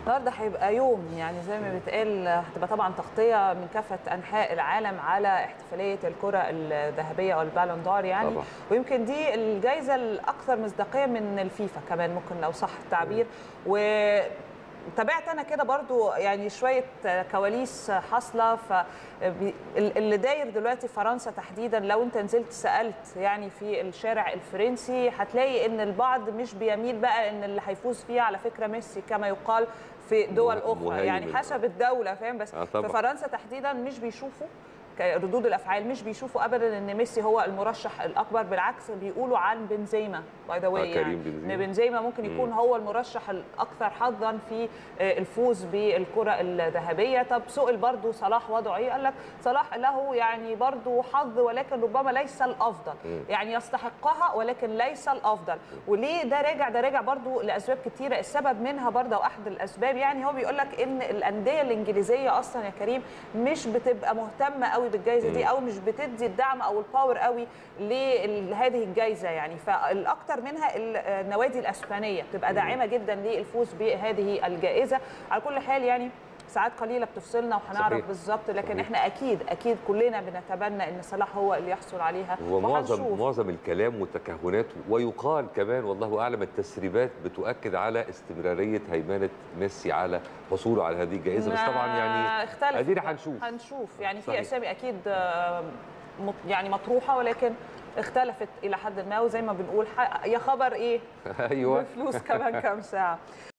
النهارده هيبقى يوم يعني زي ما بيتقال هتبقى طبعا تغطيه من كافه انحاء العالم على احتفاليه الكره الذهبيه او البالون دور يعني طبعا. ويمكن دي الجائزه الاكثر مصداقيه من الفيفا كمان ممكن لو صح التعبير و تابعت انا كده برضو يعني شويه كواليس حاصله ف اللي داير دلوقتي في فرنسا تحديدا لو انت نزلت سالت يعني في الشارع الفرنسي هتلاقي ان البعض مش بيميل بقى ان اللي هيفوز فيها على فكره ميسي كما يقال في دول اخرى مهيمن. يعني حسب الدوله فاهم بس آه في طبعا. فرنسا تحديدا مش بيشوفوا ردود الافعال مش بيشوفوا ابدا ان ميسي هو المرشح الاكبر بالعكس بيقولوا عن بنزيما باي ذا واي آه، كريم يعني بنزيما. ان بنزيما ممكن يكون هو المرشح الاكثر حظا في آه، الفوز بالكره الذهبيه طب سئل برضو صلاح وضعه ايه قال لك صلاح له يعني برضو حظ ولكن ربما ليس الافضل يعني يستحقها ولكن ليس الافضل وليه ده راجع ده راجع برضو لاسباب كتيره السبب منها برضو او احد الاسباب يعني هو بيقول لك ان الانديه الانجليزيه اصلا يا كريم مش بتبقى مهتمه قوي بالجائزه دي او مش بتدي الدعم او الباور قوي لهذه الجائزه يعني فالاكثر منها النوادي الاسبانيه بتبقى داعمه جدا للفوز بهذه الجائزه على كل حال يعني ساعات قليله بتفصلنا وهنعرف صحيح. بالظبط لكن صحيح. احنا اكيد اكيد كلنا بنتمنى ان صلاح هو اللي يحصل عليها هو معظم وهنشوف. معظم الكلام والتكهنات ويقال كمان والله اعلم التسريبات بتؤكد على استمراريه هيمنه ميسي على حصوله على هذه الجائزه بس ما طبعا يعني اختلف ادينا هنشوف هنشوف يعني في صحيح. اسامي اكيد آه، مط- يعني مطروحه ولكن اختلفت الى حد ما وزي ما بنقول ح- يا خبر ايه ايوه بفلوس كمان كام ساعه